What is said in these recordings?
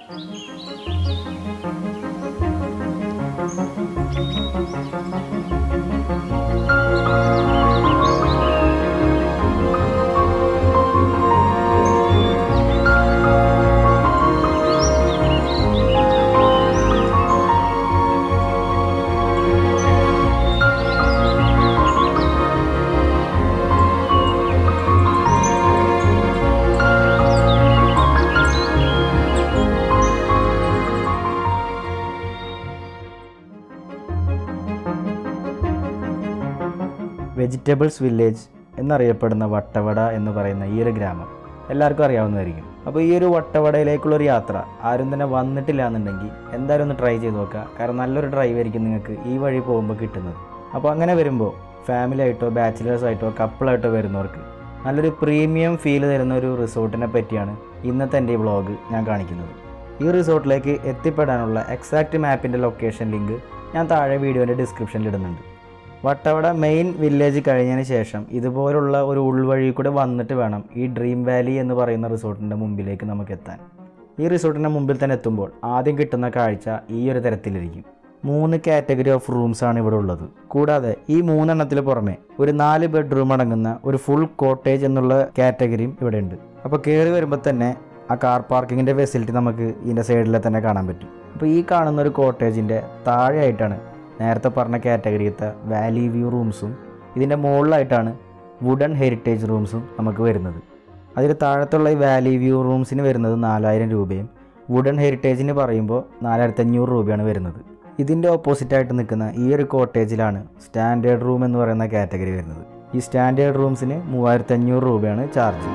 vegetables village എന്നറിയപ്പെടുന്ന വട്ടവട എന്ന് പറയുന്ന ഈ ഒരു ഗ്രാമം എല്ലാവർക്കും അറിയാവുന്നതായിരിക്കും അപ്പോൾ ഈ ഒരു വട്ടവടയിലേക്കുള്ള ഒരു യാത്ര ആരും തന്നെ വന്നിട്ടില്ല എന്നുണ്ടെങ്കിൽ എന്തായാലും ഒന്ന് ട്രൈ ചെയ്ത് നോക്കുക കാരണം നല്ലൊരു ഡ്രൈവ് ആയിരിക്കും നിങ്ങൾക്ക് ഈ വഴി പോകുമ്പോൾ കിട്ടുന്നത് അപ്പോൾ അങ്ങനെ വരുമ്പോൾ ഫാമിലി ആയിട്ടോ ബാച്ചിലേഴ്സ് ആയിട്ടോ കപ്പിളായിട്ടോ വരുന്നവർക്ക് നല്ലൊരു പ്രീമിയം ഫീൽ തരുന്ന ഒരു റിസോർട്ടിനെ പറ്റിയാണ് ഇന്നത്തെ എൻ്റെ ഈ വ്ളോഗ് ഞാൻ കാണിക്കുന്നത് ഈ റിസോർട്ടിലേക്ക് എത്തിപ്പെടാനുള്ള എക്സാക്റ്റ് മാപ്പിൻ്റെ ലൊക്കേഷൻ ലിങ്ക് ഞാൻ താഴെ വീഡിയോൻ്റെ ഡിസ്ക്രിപ്ഷനിൽ ഇടുന്നുണ്ട് വട്ടവട മെയിൻ വില്ലേജ് കഴിഞ്ഞതിന് ശേഷം ഇതുപോലുള്ള ഒരു ഉൾവഴി കൂടെ വന്നിട്ട് വേണം ഈ ഡ്രീം വാലി എന്ന് പറയുന്ന റിസോർട്ടിൻ്റെ മുമ്പിലേക്ക് നമുക്ക് എത്താൻ ഈ റിസോർട്ടിൻ്റെ മുമ്പിൽ തന്നെ എത്തുമ്പോൾ ആദ്യം കിട്ടുന്ന കാഴ്ച ഈ ഒരു തരത്തിലിരിക്കും മൂന്ന് കാറ്റഗറി ഓഫ് റൂംസ് ആണ് ഇവിടെ ഉള്ളത് കൂടാതെ ഈ മൂന്നെണ്ണത്തിന് പുറമെ ഒരു നാല് ബെഡ്റൂം അടങ്ങുന്ന ഒരു ഫുൾ കോട്ടേജ് എന്നുള്ള കാറ്റഗറിയും ഇവിടെ ഉണ്ട് അപ്പോൾ കയറി വരുമ്പോൾ തന്നെ ആ കാർ പാർക്കിങ്ങിൻ്റെ ഫെസിലിറ്റി നമുക്ക് ഇതിൻ്റെ സൈഡിൽ തന്നെ കാണാൻ പറ്റും അപ്പോൾ ഈ കാണുന്ന ഒരു കോട്ടേജിൻ്റെ താഴെയായിട്ടാണ് നേരത്തെ പറഞ്ഞ കാറ്റഗറിയത്തെ വാലി വ്യൂ റൂംസും ഇതിൻ്റെ മുകളിലായിട്ടാണ് വുഡൻ ഹെറിറ്റേജ് റൂംസും നമുക്ക് വരുന്നത് അതിൽ താഴത്തുള്ള ഈ വാലി വ്യൂ റൂംസിന് വരുന്നത് നാലായിരം രൂപയും വുഡൻ ഹെറിറ്റേജിന് പറയുമ്പോൾ നാലായിരത്തി അഞ്ഞൂറ് രൂപയാണ് വരുന്നത് ഇതിൻ്റെ ഓപ്പോസിറ്റായിട്ട് നിൽക്കുന്ന ഈ ഒരു കോട്ടേജിലാണ് സ്റ്റാൻഡേർഡ് റൂം എന്ന് പറയുന്ന കാറ്റഗറി വരുന്നത് ഈ സ്റ്റാൻഡേർഡ് റൂംസിന് മൂവായിരത്തി അഞ്ഞൂറ് രൂപയാണ് ചാർജ്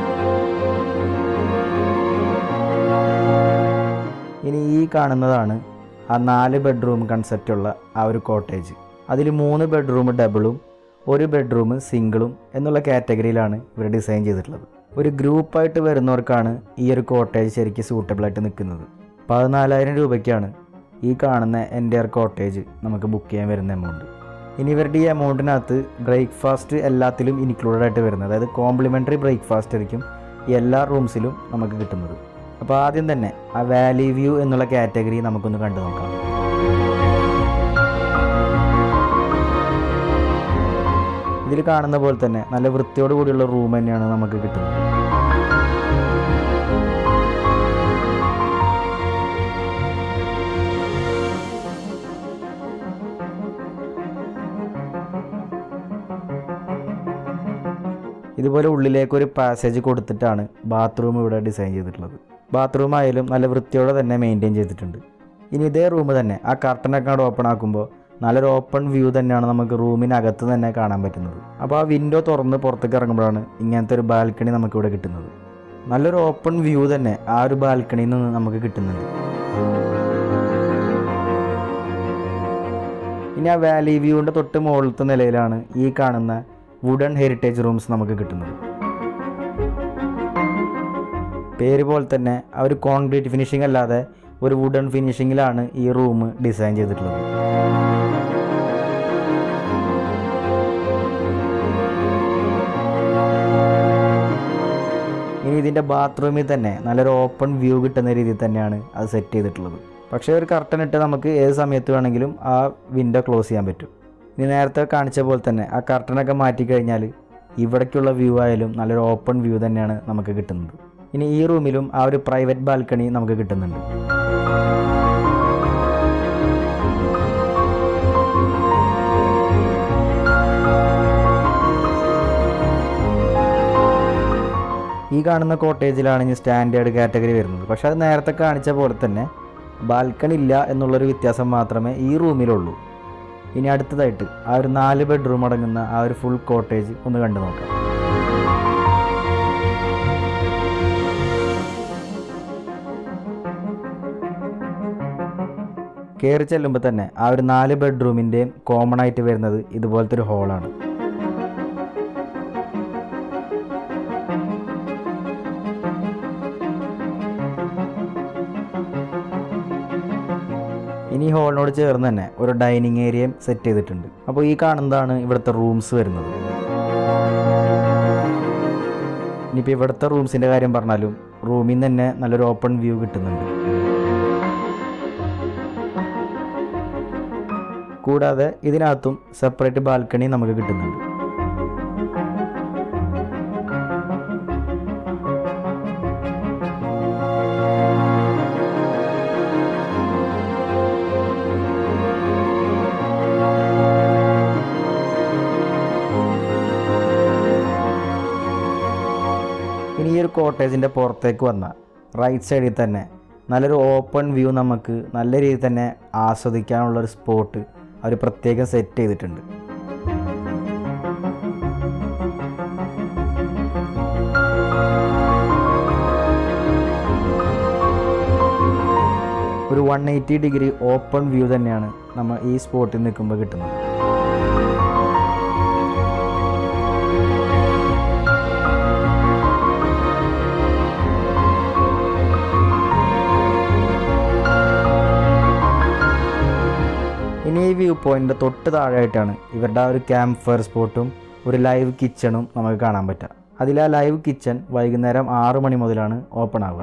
ഇനി ഈ കാണുന്നതാണ് ആ നാല് ബെഡ്റൂം കൺസെപ്റ്റുള്ള ആ ഒരു കോട്ടേജ് അതിൽ മൂന്ന് ബെഡ്റൂം ഡബിളും ഒരു ബെഡ്റൂം സിംഗിളും എന്നുള്ള കാറ്റഗറിയിലാണ് ഇവർ ഡിസൈൻ ചെയ്തിട്ടുള്ളത് ഒരു ഗ്രൂപ്പായിട്ട് വരുന്നവർക്കാണ് ഈ ഒരു കോട്ടേജ് ശരിക്കും സൂട്ടബിളായിട്ട് നിൽക്കുന്നത് പതിനാലായിരം രൂപയ്ക്കാണ് ഈ കാണുന്ന എൻ്റെ കോട്ടേജ് നമുക്ക് ബുക്ക് ചെയ്യാൻ വരുന്ന എമൗണ്ട് ഇനി ഇവരുടെ ഈ എമൗണ്ടിനകത്ത് ബ്രേക്ക്ഫാസ്റ്റ് എല്ലാത്തിലും ഇൻക്ലൂഡഡ് ആയിട്ട് വരുന്നത് അതായത് കോംപ്ലിമെൻ്ററി ബ്രേക്ക്ഫാസ്റ്റ് ആയിരിക്കും ഈ എല്ലാ റൂംസിലും നമുക്ക് കിട്ടുന്നത് അപ്പോൾ ആദ്യം തന്നെ ആ വാലി വ്യൂ എന്നുള്ള കാറ്റഗറി നമുക്കൊന്ന് കണ്ടു നോക്കാം ഇതിൽ കാണുന്ന പോലെ തന്നെ നല്ല വൃത്തിയോട് കൂടിയുള്ള റൂം തന്നെയാണ് നമുക്ക് കിട്ടുന്നത് ഇതുപോലെ ഉള്ളിലേക്ക് ഒരു പാസേജ് കൊടുത്തിട്ടാണ് ബാത്റൂം ഇവിടെ ഡിസൈൻ ചെയ്തിട്ടുള്ളത് ബാത്റൂം ആയാലും നല്ല വൃത്തിയോടെ തന്നെ മെയിൻറ്റെയിൻ ചെയ്തിട്ടുണ്ട് ഇനി ഇതേ റൂം തന്നെ ആ കർട്ടനൊക്കെ അവിടെ ഓപ്പൺ ആക്കുമ്പോൾ നല്ലൊരു ഓപ്പൺ വ്യൂ തന്നെയാണ് നമുക്ക് റൂമിനകത്ത് തന്നെ കാണാൻ പറ്റുന്നത് അപ്പോൾ ആ വിൻഡോ തുറന്ന് പുറത്തേക്ക് ഇറങ്ങുമ്പോഴാണ് ഇങ്ങനത്തെ ഒരു ബാൽക്കണി നമുക്കിവിടെ കിട്ടുന്നത് നല്ലൊരു ഓപ്പൺ വ്യൂ തന്നെ ആ ഒരു ബാൽക്കണിയിൽ നിന്ന് നമുക്ക് കിട്ടുന്നുണ്ട് ഇനി ആ വാലി വ്യൂവിൻ്റെ തൊട്ട് മുകളിലത്തെ നിലയിലാണ് ഈ കാണുന്ന വുഡൻ ഹെറിറ്റേജ് റൂംസ് നമുക്ക് കിട്ടുന്നത് പേര് പോലെ തന്നെ ആ ഒരു കോൺക്രീറ്റ് ഫിനിഷിംഗ് അല്ലാതെ ഒരു വുഡൻ ഫിനിഷിങ്ങിലാണ് ഈ റൂം ഡിസൈൻ ചെയ്തിട്ടുള്ളത് ഇനി ഇതിൻ്റെ ബാത്റൂമിൽ തന്നെ നല്ലൊരു ഓപ്പൺ വ്യൂ കിട്ടുന്ന രീതിയിൽ തന്നെയാണ് അത് സെറ്റ് ചെയ്തിട്ടുള്ളത് പക്ഷേ ഒരു കർട്ടൻ ഇട്ട് നമുക്ക് ഏത് സമയത്ത് വേണമെങ്കിലും ആ വിൻഡോ ക്ലോസ് ചെയ്യാൻ പറ്റും ഇനി നേരത്തെ കാണിച്ച പോലെ തന്നെ ആ കർട്ടനൊക്കെ മാറ്റി കഴിഞ്ഞാൽ ഇവിടേക്കുള്ള വ്യൂ ആയാലും നല്ലൊരു ഓപ്പൺ വ്യൂ തന്നെയാണ് നമുക്ക് കിട്ടുന്നത് ഇനി ഈ റൂമിലും ആ ഒരു പ്രൈവറ്റ് ബാൽക്കണി നമുക്ക് കിട്ടുന്നുണ്ട് ഈ കാണുന്ന കോട്ടേജിലാണ് ഇനി സ്റ്റാൻഡേർഡ് കാറ്റഗറി വരുന്നത് പക്ഷെ അത് നേരത്തെ കാണിച്ച പോലെ തന്നെ ബാൽക്കണി ഇല്ല എന്നുള്ളൊരു വ്യത്യാസം മാത്രമേ ഈ റൂമിലുള്ളൂ ഇനി അടുത്തതായിട്ട് ആ ഒരു നാല് ബെഡ്റൂം അടങ്ങുന്ന ആ ഒരു ഫുൾ കോട്ടേജ് ഒന്ന് കണ്ടു നോക്കാം കയറി ചെല്ലുമ്പോൾ തന്നെ ആ ഒരു നാല് ബെഡ്റൂമിൻ്റെയും കോമൺ ആയിട്ട് വരുന്നത് ഇതുപോലത്തെ ഒരു ഹോളാണ് ഇനി ഈ ഹോളിനോട് ചേർന്ന് തന്നെ ഒരു ഡൈനിങ് ഏരിയയും സെറ്റ് ചെയ്തിട്ടുണ്ട് അപ്പോൾ ഈ കാണുന്നതാണ് ഇവിടുത്തെ റൂംസ് വരുന്നത് ഇനിയിപ്പോൾ ഇവിടുത്തെ റൂംസിൻ്റെ കാര്യം പറഞ്ഞാലും റൂമിൽ നിന്ന് തന്നെ നല്ലൊരു ഓപ്പൺ വ്യൂ കിട്ടുന്നുണ്ട് കൂടാതെ ഇതിനകത്തും സെപ്പറേറ്റ് ബാൽക്കണി നമുക്ക് കിട്ടുന്നുണ്ട് ഇനി ഈ ഒരു കോട്ടേജിൻ്റെ പുറത്തേക്ക് വന്ന റൈറ്റ് സൈഡിൽ തന്നെ നല്ലൊരു ഓപ്പൺ വ്യൂ നമുക്ക് നല്ല രീതിയിൽ തന്നെ ആസ്വദിക്കാനുള്ള ഒരു സ്പോട്ട് അവർ പ്രത്യേകം സെറ്റ് ചെയ്തിട്ടുണ്ട് ഒരു one eighty degree open view തന്നെയാണ് നമ്മൾ ഈ സ്പോട്ടിൽ നിൽക്കുമ്പോൾ കിട്ടുന്നത് ഇനി ഈ വ്യൂ പോയിൻ്റ് തൊട്ട് താഴെയായിട്ടാണ് ഇവരുടെ ആ ഒരു ക്യാമ്പ് ഫയർ സ്പോട്ടും ഒരു ലൈവ് കിച്ചണും നമുക്ക് കാണാൻ പറ്റുക അതിൽ ആ ലൈവ് കിച്ചൺ വൈകുന്നേരം ആറ് മണി മുതലാണ് ഓപ്പൺ ആവുക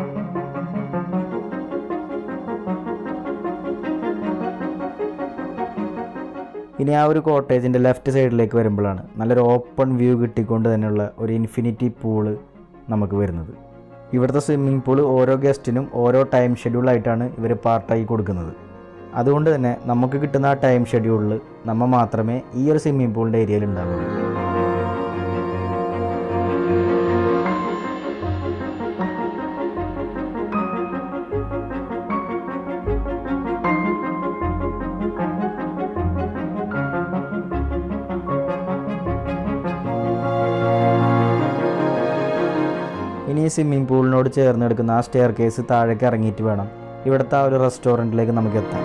ഇനി ആ ഒരു കോട്ടേജിൻ്റെ ലെഫ്റ്റ് സൈഡിലേക്ക് വരുമ്പോഴാണ് നല്ലൊരു ഓപ്പൺ വ്യൂ കിട്ടിക്കൊണ്ട് തന്നെയുള്ള ഒരു ഇൻഫിനിറ്റി പൂള് നമുക്ക് വരുന്നത് ഇവിടുത്തെ സ്വിമ്മിംഗ് പൂൾ ഓരോ ഗസ്റ്റിനും ഓരോ ടൈം ഷെഡ്യൂളായിട്ടാണ് ഇവർ പാർട്ടായി കൊടുക്കുന്നത് അതുകൊണ്ട് തന്നെ നമുക്ക് കിട്ടുന്ന ആ ടൈം ഷെഡ്യൂളിൽ നമ്മൾ മാത്രമേ ഈ ഒരു സ്വിമ്മിംഗ് പൂളിൻ്റെ ഏരിയയിൽ ഉണ്ടാവുള്ളൂ ഇനി ഈ സ്വിമ്മിംഗ് പൂളിനോട് ചേർന്ന് കിടക്കുന്ന ആ സ്റ്റെയർ കേസ് താഴേക്ക് ഇറങ്ങിയിട്ട് വേണം ഇവിടുത്തെ ആ ഒരു റെസ്റ്റോറൻറ്റിലേക്ക് നമുക്ക് എത്താം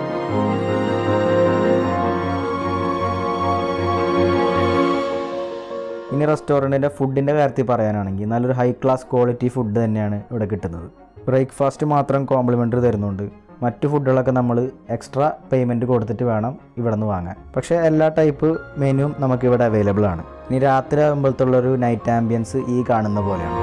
ഇനി റെസ്റ്റോറൻറ്റിൻ്റെ ഫുഡിൻ്റെ കാര്യത്തിൽ പറയാനാണെങ്കിൽ നല്ലൊരു ഹൈ ക്ലാസ് ക്വാളിറ്റി ഫുഡ് തന്നെയാണ് ഇവിടെ കിട്ടുന്നത് ബ്രേക്ക്ഫാസ്റ്റ് മാത്രം കോംപ്ലിമെൻ്ററി തരുന്നുണ്ട് മറ്റു ഫുഡുകളൊക്കെ നമ്മൾ എക്സ്ട്രാ പേയ്മെൻറ്റ് കൊടുത്തിട്ട് വേണം ഇവിടെ നിന്ന് വാങ്ങാൻ പക്ഷേ എല്ലാ ടൈപ്പ് മെനുവും നമുക്ക് ഇവിടെ അവൈലബിൾ ആണ് ഇനി രാത്രി ആകുമ്പോഴത്തുള്ളൊരു നൈറ്റ് ആംബിയൻസ് ഈ കാണുന്ന പോലെയാണ്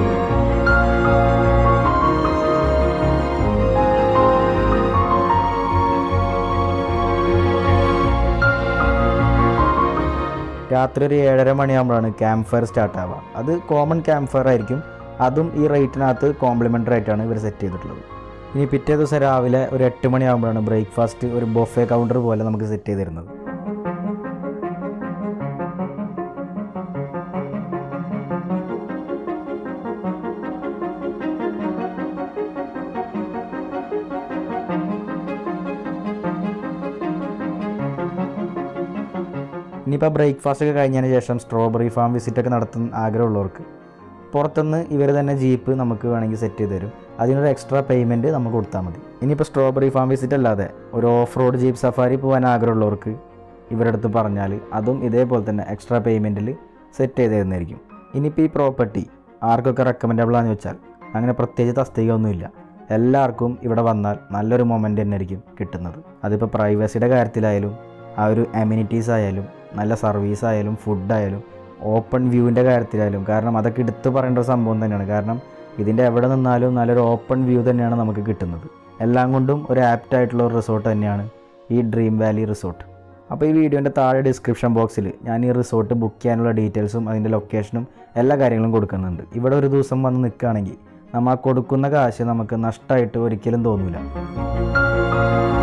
രാത്രി ഒരു ഏഴര മണിയാകുമ്പോഴാണ് ക്യാമ്പ് ഫയർ സ്റ്റാർട്ട് ആവുക അത് കോമൺ ക്യാമ്പ് ഫയർ ആയിരിക്കും അതും ഈ റേറ്റിനകത്ത് കോംപ്ലിമെൻ്ററി ആയിട്ടാണ് ഇവർ സെറ്റ് ചെയ്തിട്ടുള്ളത് ഇനി പിറ്റേ ദിവസം രാവിലെ ഒരു എട്ട് മണിയാകുമ്പോഴാണ് ബ്രേക്ക്ഫാസ്റ്റ് ഒരു ബൊഫെ കൗണ്ടർ പോലെ നമുക്ക് സെറ്റ് ചെയ്ത് തരുന്നത് ഇനിയിപ്പോൾ ബ്രേക്ക്ഫാസ്റ്റ് ഒക്കെ കഴിഞ്ഞതിന് ശേഷം സ്ട്രോബെറി ഫാം വിസിറ്റ് ഒക്കെ നടത്തുന്ന ആഗ്രഹമുള്ളവർക്ക് പുറത്തുനിന്ന് ഇവർ തന്നെ ജീപ്പ് നമുക്ക് വേണമെങ്കിൽ സെറ്റ് ചെയ്ത് തരും അതിനൊരു എക്സ്ട്രാ പേയ്മെൻറ്റ് നമുക്ക് കൊടുത്താൽ മതി ഇനിയിപ്പോൾ സ്ട്രോബെറി ഫാം വിസിറ്റ് അല്ലാതെ ഒരു ഓഫ് റോഡ് ജീപ്പ് സഫാരി പോകാൻ ആഗ്രഹമുള്ളവർക്ക് ഇവരുടെ അടുത്ത് പറഞ്ഞാൽ അതും ഇതേപോലെ തന്നെ എക്സ്ട്രാ പേയ്മെൻറ്റിൽ സെറ്റ് ചെയ്ത് തരുന്നതായിരിക്കും ഇനിയിപ്പോൾ ഈ പ്രോപ്പർട്ടി ആർക്കൊക്കെ റെക്കമെൻഡബിൾ ആണെന്ന് വെച്ചാൽ അങ്ങനെ പ്രത്യേകിച്ച് തസ്തികയൊന്നുമില്ല എല്ലാവർക്കും ഇവിടെ വന്നാൽ നല്ലൊരു മൊമെൻ്റ് തന്നെ ആയിരിക്കും കിട്ടുന്നത് അതിപ്പോൾ പ്രൈവസിയുടെ കാര്യത്തിലായാലും ആ ഒരു അമ്യൂണിറ്റീസ് ആയാലും നല്ല സർവീസ് ആയാലും ഫുഡായാലും ഓപ്പൺ വ്യൂവിൻ്റെ കാര്യത്തിലായാലും കാരണം അതൊക്കെ എടുത്തു പറയേണ്ട ഒരു സംഭവം തന്നെയാണ് കാരണം ഇതിൻ്റെ എവിടെ നിന്നാലും നല്ലൊരു ഓപ്പൺ വ്യൂ തന്നെയാണ് നമുക്ക് കിട്ടുന്നത് എല്ലാം കൊണ്ടും ഒരു ആപ്റ്റ് ആയിട്ടുള്ള ഒരു റിസോർട്ട് തന്നെയാണ് ഈ ഡ്രീം വാലി റിസോർട്ട് അപ്പോൾ ഈ വീഡിയോൻ്റെ താഴെ ഡിസ്ക്രിപ്ഷൻ ബോക്സിൽ ഞാൻ ഈ റിസോർട്ട് ബുക്ക് ചെയ്യാനുള്ള ഡീറ്റെയിൽസും അതിൻ്റെ ലൊക്കേഷനും എല്ലാ കാര്യങ്ങളും കൊടുക്കുന്നുണ്ട് ഇവിടെ ഒരു ദിവസം വന്ന് നിൽക്കുകയാണെങ്കിൽ നമ്മൾ ആ കൊടുക്കുന്ന കാശ് നമുക്ക് നഷ്ടമായിട്ട് ഒരിക്കലും തോന്നില്ല